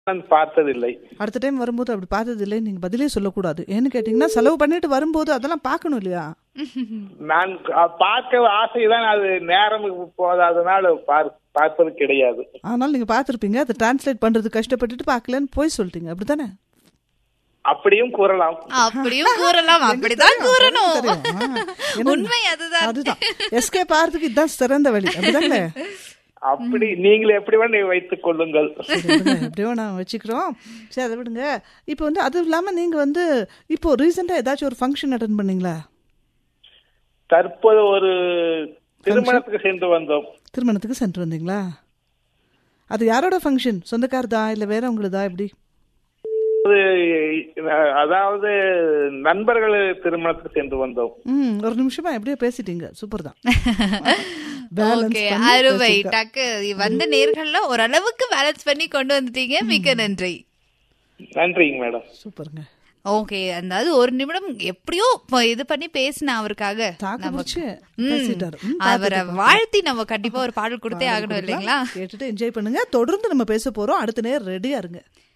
நான் பார்த்ததில்லை அடுத்த டைம் வரும்போது அப்படி பார்த்தது இல்லை நீங்க பதிலே சொல்லக்கூடாது ஏன்னு கேட்டீங்கன்னா செலவு பண்ணிட்டு வரும்போது அதெல்லாம் பார்க்கணும் இல்லையா நான் க- பார்க்க ஆசைதான் அது நேரம் போதாதனால பார்- பார்ப்பது கிடையாது ஆனால் நீங்க பார்த்திருப்பீங்க அதை டிரான்ஸ்லேட் பண்றது கஷ்டப்பட்டுட்டு பார்க்கலன்னு போய் சொல்லிட்டீங்க அப்படித்தானே அப்படியும் கூறலாம் அப்படியும் கூறலாம் அப்படிதான் கூறணும் தெரியும். ஆ, என்ன- உண்மை அதுதான் அதுதான் எஸ்கேப் ஆகிறதுக்கு இதுதான் சிறந்த வழி அப்படிதானே அப்படி நீங்கள் எப்படி வேணா வைத்துக் கொள்ளுங்கள் சரி, விடுங்க. எப்படியோ நான் வச்சுக்கிறோம் சரி அதை விடுங்க இப்போ வந்து அது இல்லாம நீங்க வந்து இப்போ ரீசெண்டா ஏதாச்சும் ஒரு ஃபங்க்ஷன் அட்டன் பண்ணீங்களா தற்போது ஒரு திருமணத்துக்கு சென்று வந்தோம் திருமணத்துக்கு சென்று வந்தீங்களா அது யாரோட ஃபங்க்ஷன் சொந்தக்காரதா இல்ல வேற உங்களுதா எப்படி அது, அஹ், அதாவது நண்பர்கள் திருமணத்துக்கு சென்று வந்தோம் ம் ஒரு நிமிஷமா எப்படியோ பேசிட்டீங்க சூப்பர் தான் Balance ஓகே பண்ணி அருமை பேசிருக்கா. டக்கு வந்த நேர்கள்ல ஓரளவுக்கு பேலன்ஸ் பண்ணி கொண்டு வந்துட்டீங்க மிக்க நன்றி நன்றிங்க மேடம் சூப்பருங்க ஓகே அதாவது ஒரு நிமிடம் எப்படியோ ப- இது பண்ணி பேசின அவருக்காக தாக்கு நமக்கு. பிடிச்சு ம். பேசிட்டாரு. ம், அவரை பார்த்துட்டு வாழ்த்தி நம்ம கண்டிப்பா ஒரு பாடல் கொடுத்தே பாடல் ஆகணும் கொடுக்கலாம். இல்லைங்களா கேட்டுட்டு என்ஜாய் பண்ணுங்க தொடர்ந்து நம்ம பேச போறோம் அடுத்த நேரம் ரெடியா இருங்க